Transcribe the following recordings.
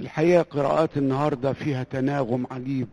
الحقيقة قراءات النهاردة فيها تناغم عجيب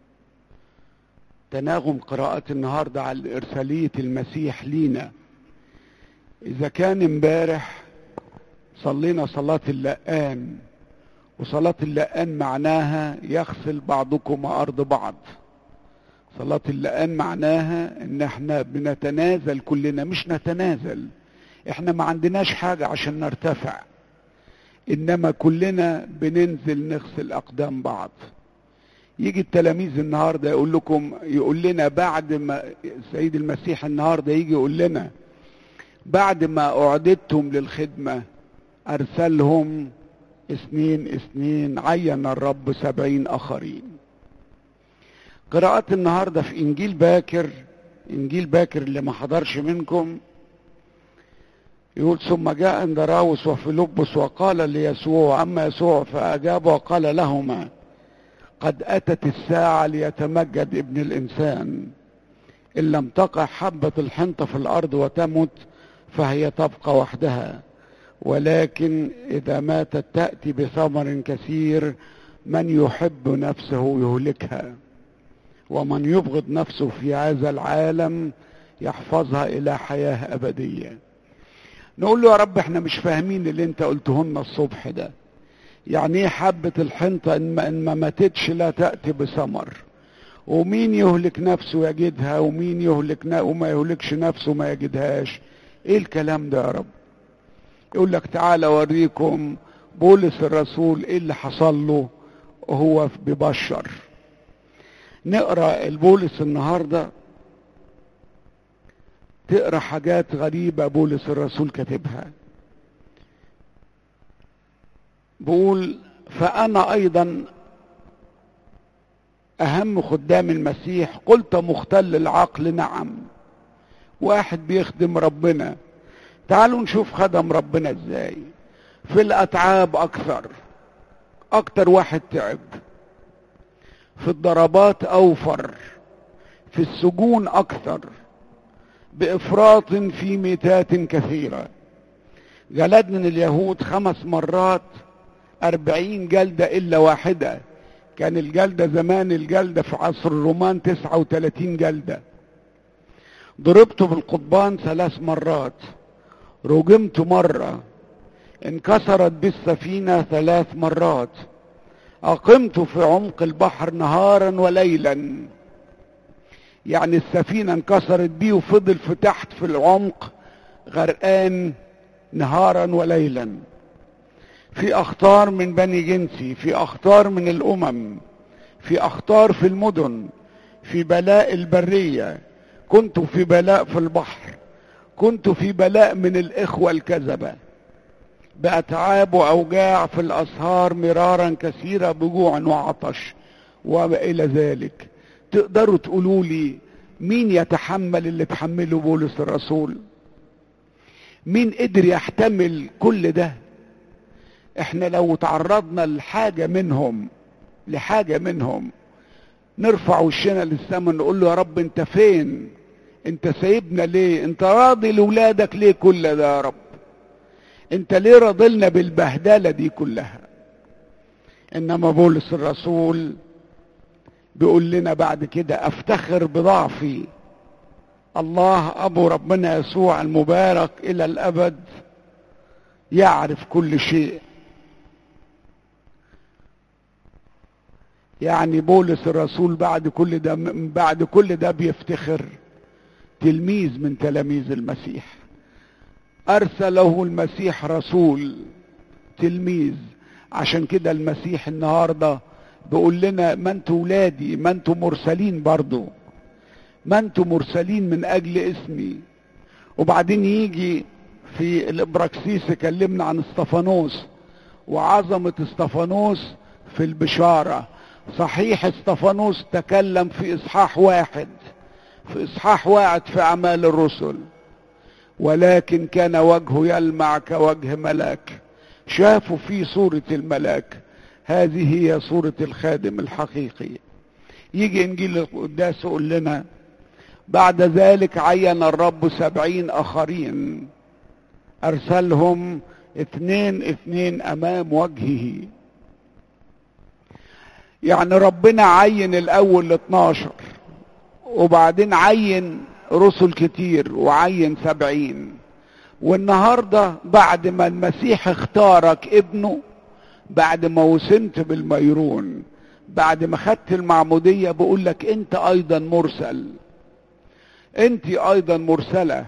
تناغم قراءات النهاردة على إرسالية المسيح لينا إذا كان امبارح صلينا صلاة اللقان وصلاة اللقان معناها يغسل بعضكم أرض بعض صلاة اللقان معناها ان احنا بنتنازل كلنا مش نتنازل احنا ما عندناش حاجة عشان نرتفع انما كلنا بننزل نغسل اقدام بعض يجي التلاميذ النهاردة يقول لكم يقول لنا بعد ما السيد المسيح النهاردة يجي يقول لنا بعد ما اعددتم للخدمة ارسلهم اثنين اثنين عين الرب سبعين اخرين قراءات النهاردة في انجيل باكر انجيل باكر اللي ما حضرش منكم يقول ثم جاء اندراوس وفيلبس وقال ليسوع اما يسوع فاجاب وقال لهما قد اتت الساعه ليتمجد ابن الانسان ان لم تقع حبه الحنطه في الارض وتمت فهي تبقى وحدها ولكن اذا ماتت تاتي بثمر كثير من يحب نفسه يهلكها ومن يبغض نفسه في هذا العالم يحفظها الى حياه ابديه نقول له يا رب احنا مش فاهمين اللي انت قلته لنا الصبح ده يعني ايه حبة الحنطة ان ما, إن ما ماتتش لا تأتي بثمر ومين يهلك نفسه يجدها ومين يهلك نا وما يهلكش نفسه ما يجدهاش ايه الكلام ده يا رب يقول لك تعالى اوريكم بولس الرسول ايه اللي حصل له وهو ببشر نقرا البولس النهارده تقرا حاجات غريبه بولس الرسول كاتبها بقول فانا ايضا اهم خدام المسيح قلت مختل العقل نعم واحد بيخدم ربنا تعالوا نشوف خدم ربنا ازاي في الاتعاب اكثر اكتر واحد تعب في الضربات اوفر في السجون اكثر بافراط في ميتات كثيرة جلدنا اليهود خمس مرات اربعين جلدة الا واحدة كان الجلدة زمان الجلدة في عصر الرومان تسعة وتلاتين جلدة ضربت بالقضبان ثلاث مرات رجمت مرة انكسرت بالسفينة ثلاث مرات أقمت في عمق البحر نهارا وليلا يعني السفينة انكسرت بيه وفضل في تحت في العمق غرقان نهارا وليلا في أخطار من بني جنسي في أخطار من الأمم في أخطار في المدن في بلاء البرية كنت في بلاء في البحر كنت في بلاء من الإخوة الكذبة بأتعاب وأوجاع في الأسهار مرارا كثيرة بجوع وعطش وإلى ذلك تقدروا تقولوا لي مين يتحمل اللي تحمله بولس الرسول مين قدر يحتمل كل ده احنا لو تعرضنا لحاجة منهم لحاجة منهم نرفع وشنا للسماء نقول له يا رب انت فين انت سايبنا ليه انت راضي لولادك ليه كل ده يا رب انت ليه راضلنا بالبهدلة دي كلها انما بولس الرسول بيقول لنا بعد كده افتخر بضعفي الله ابو ربنا يسوع المبارك الى الابد يعرف كل شيء يعني بولس الرسول بعد كل ده بعد كل ده بيفتخر تلميذ من تلاميذ المسيح ارسله المسيح رسول تلميذ عشان كده المسيح النهارده بيقول لنا ما انتوا ولادي ما انتوا مرسلين برضو ما انتوا مرسلين من اجل اسمي وبعدين يجي في الابراكسيس يكلمنا عن استفانوس وعظمة استفانوس في البشارة صحيح استفانوس تكلم في اصحاح واحد في اصحاح واحد في اعمال الرسل ولكن كان وجهه يلمع كوجه ملاك شافوا فيه صورة الملاك هذه هي صورة الخادم الحقيقي يجي انجيل القداس يقول لنا بعد ذلك عين الرب سبعين اخرين ارسلهم اثنين اثنين امام وجهه يعني ربنا عين الاول ال 12 وبعدين عين رسل كتير وعين سبعين والنهاردة بعد ما المسيح اختارك ابنه بعد ما وسمت بالميرون بعد ما خدت المعمودية بقول لك انت ايضا مرسل انت ايضا مرسلة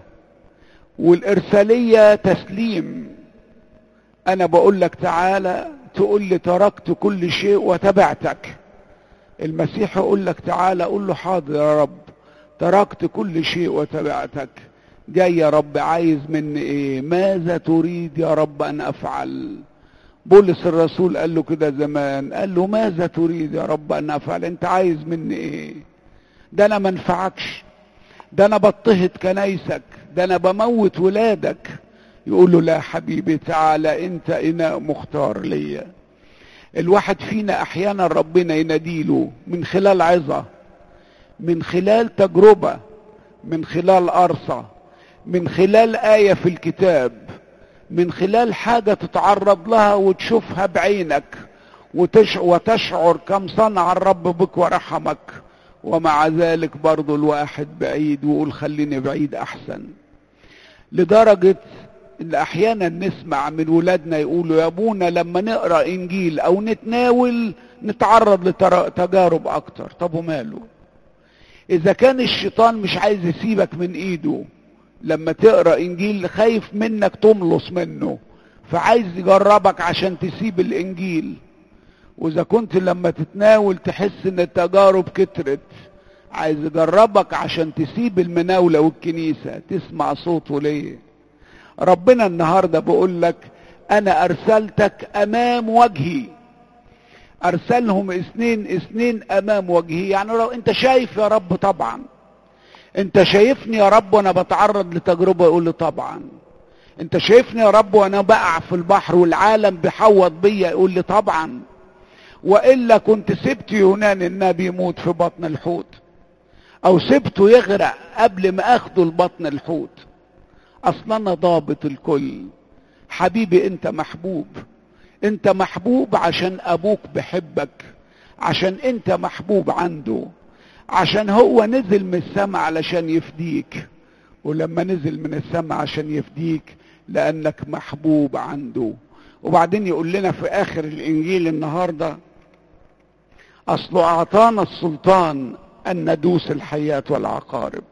والارسالية تسليم انا بقول لك تعالى تقول لي تركت كل شيء وتبعتك المسيح يقول لك تعالى قول له حاضر يا رب تركت كل شيء وتبعتك جاي يا رب عايز مني ايه ماذا تريد يا رب ان افعل بولس الرسول قال له كده زمان قال له ماذا تريد يا رب ان افعل انت عايز مني ايه ده انا منفعكش ده انا بضطهد كنايسك ده انا بموت ولادك يقول له لا حبيبي تعالى انت اناء مختار ليا الواحد فينا احيانا ربنا يناديله من خلال عظه من خلال تجربه من خلال قرصه من خلال ايه في الكتاب من خلال حاجه تتعرض لها وتشوفها بعينك وتش وتشعر كم صنع الرب بك ورحمك ومع ذلك برضو الواحد بعيد ويقول خليني بعيد احسن لدرجه ان احيانا نسمع من ولادنا يقولوا يا ابونا لما نقرا انجيل او نتناول نتعرض لتجارب اكتر طب وماله اذا كان الشيطان مش عايز يسيبك من ايده لما تقرا انجيل خايف منك تملص منه فعايز يجربك عشان تسيب الانجيل واذا كنت لما تتناول تحس ان التجارب كترت عايز يجربك عشان تسيب المناولة والكنيسة تسمع صوته ليه ربنا النهاردة بقول لك انا ارسلتك امام وجهي ارسلهم اثنين اثنين امام وجهي يعني لو انت شايف يا رب طبعا انت شايفني يا رب وانا بتعرض لتجربة يقول لي طبعا انت شايفني يا رب وانا بقع في البحر والعالم بيحوط بيا يقول لي طبعا والا كنت سبت يونان النبي يموت في بطن الحوت او سبته يغرق قبل ما اخده لبطن الحوت اصلا انا ضابط الكل حبيبي انت محبوب انت محبوب عشان ابوك بحبك عشان انت محبوب عنده عشان هو نزل من السماء علشان يفديك ولما نزل من السماء عشان يفديك لانك محبوب عنده وبعدين يقول لنا في اخر الانجيل النهارده اصله اعطانا السلطان ان ندوس الحياة والعقارب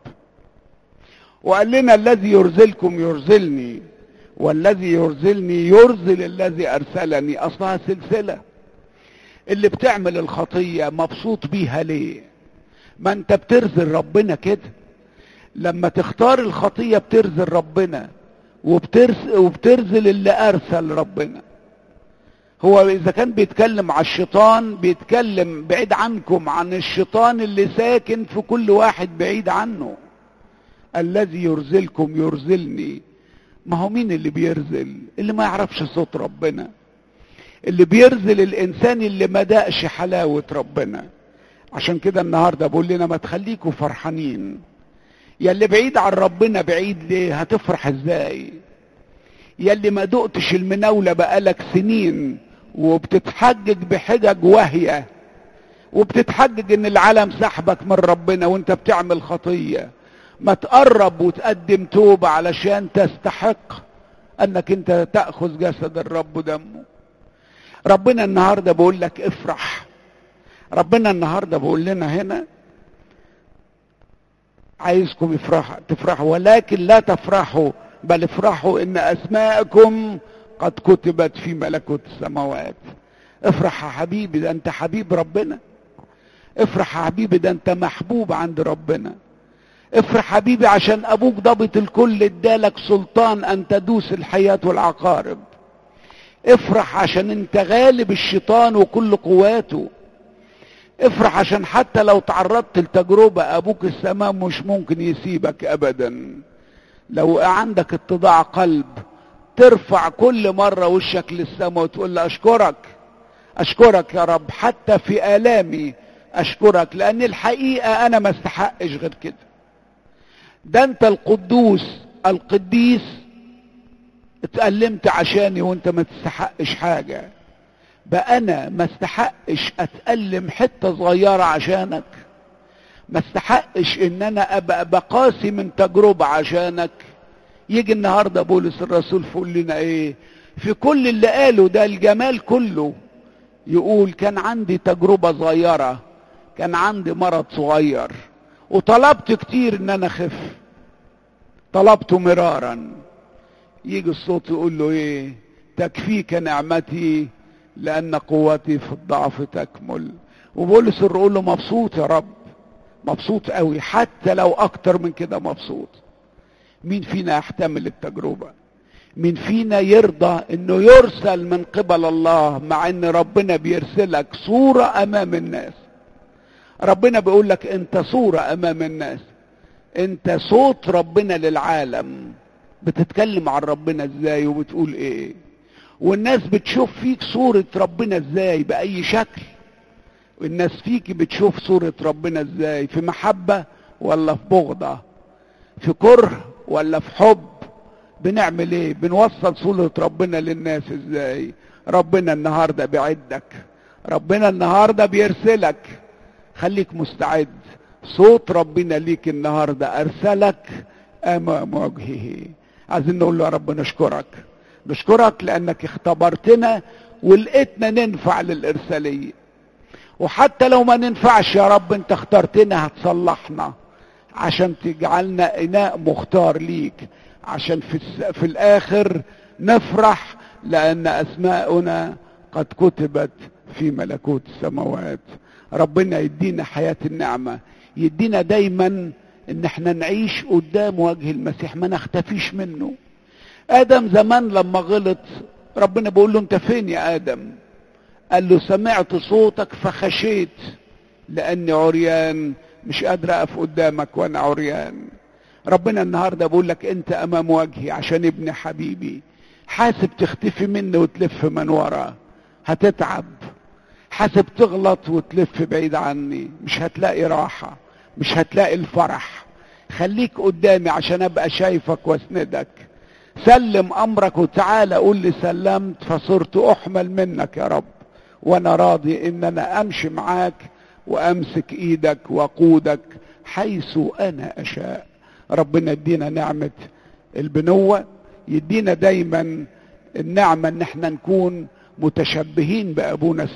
وقال لنا الذي يرزلكم يرزلني والذي يرزلني يرزل الذي ارسلني اصلها سلسلة اللي بتعمل الخطية مبسوط بيها ليه ما انت بترزل ربنا كده لما تختار الخطية بترزل ربنا وبترزل, وبترزل اللي ارسل ربنا هو اذا كان بيتكلم على الشيطان بيتكلم بعيد عنكم عن الشيطان اللي ساكن في كل واحد بعيد عنه الذي يرزلكم يرزلني ما هو مين اللي بيرزل اللي ما يعرفش صوت ربنا اللي بيرزل الانسان اللي ما دقش حلاوة ربنا عشان كده النهاردة بقول لنا ما تخليكوا فرحانين يا اللي بعيد عن ربنا بعيد ليه هتفرح ازاي يا اللي ما دقتش المناولة بقالك سنين وبتتحجج بحجج واهية وبتتحجج ان العالم سحبك من ربنا وانت بتعمل خطية ما تقرب وتقدم توبة علشان تستحق انك انت تأخذ جسد الرب دمه ربنا النهاردة بقول لك افرح ربنا النهاردة بقول لنا هنا عايزكم يفرح تفرحوا ولكن لا تفرحوا بل افرحوا ان اسماءكم قد كتبت في ملكوت السماوات افرح يا حبيبي ده انت حبيب ربنا افرح يا حبيبي ده انت محبوب عند ربنا افرح حبيبي عشان ابوك ضابط الكل ادالك سلطان ان تدوس الحياة والعقارب افرح عشان انت غالب الشيطان وكل قواته افرح عشان حتى لو تعرضت لتجربة ابوك السماء مش ممكن يسيبك ابدا لو عندك اتضاع قلب ترفع كل مرة وشك للسماء وتقول له اشكرك اشكرك يا رب حتى في الامي اشكرك لان الحقيقة انا ما استحقش غير كده ده انت القدوس القديس اتألمت عشاني وانت ما تستحقش حاجة بقى انا ما استحقش اتألم حتة صغيرة عشانك ما استحقش ان انا ابقى بقاسي من تجربة عشانك يجي النهاردة بولس الرسول فيقول لنا ايه في كل اللي قاله ده الجمال كله يقول كان عندي تجربة صغيرة كان عندي مرض صغير وطلبت كتير ان انا اخف طلبته مرارا يجي الصوت يقول له ايه تكفيك نعمتي لان قوتي في الضعف تكمل وبولس يقول له مبسوط يا رب مبسوط قوي حتى لو اكتر من كده مبسوط مين فينا يحتمل التجربة مين فينا يرضى انه يرسل من قبل الله مع ان ربنا بيرسلك صورة امام الناس ربنا بيقول لك انت صورة امام الناس انت صوت ربنا للعالم بتتكلم عن ربنا ازاي وبتقول ايه والناس بتشوف فيك صورة ربنا ازاي بأي شكل والناس فيك بتشوف صورة ربنا ازاي في محبة ولا في بغضة في كره ولا في حب بنعمل ايه بنوصل صورة ربنا للناس ازاي ربنا النهاردة بيعدك ربنا النهاردة بيرسلك خليك مستعد صوت ربنا ليك النهاردة ارسلك امام وجهه عايزين نقول له يا رب نشكرك نشكرك لانك اختبرتنا ولقيتنا ننفع للارساليه وحتى لو ما ننفعش يا رب انت اخترتنا هتصلحنا عشان تجعلنا اناء مختار ليك عشان في, الس... في الاخر نفرح لان اسماؤنا قد كتبت في ملكوت السماوات ربنا يدينا حياة النعمة يدينا دايما ان احنا نعيش قدام وجه المسيح ما نختفيش منه ادم زمان لما غلط ربنا بيقول له انت فين يا ادم قال له سمعت صوتك فخشيت لاني عريان مش قادر اقف قدامك وانا عريان ربنا النهارده بيقول لك انت امام وجهي عشان ابن حبيبي حاسب تختفي مني وتلف من ورا هتتعب حاسب تغلط وتلف بعيد عني مش هتلاقي راحة مش هتلاقي الفرح خليك قدامي عشان ابقى شايفك واسندك سلم امرك وتعالى قول لي سلمت فصرت احمل منك يا رب وانا راضي ان انا امشي معاك وامسك ايدك واقودك حيث انا اشاء ربنا يدينا نعمة البنوة يدينا دايما النعمة ان احنا نكون متشبهين بابونا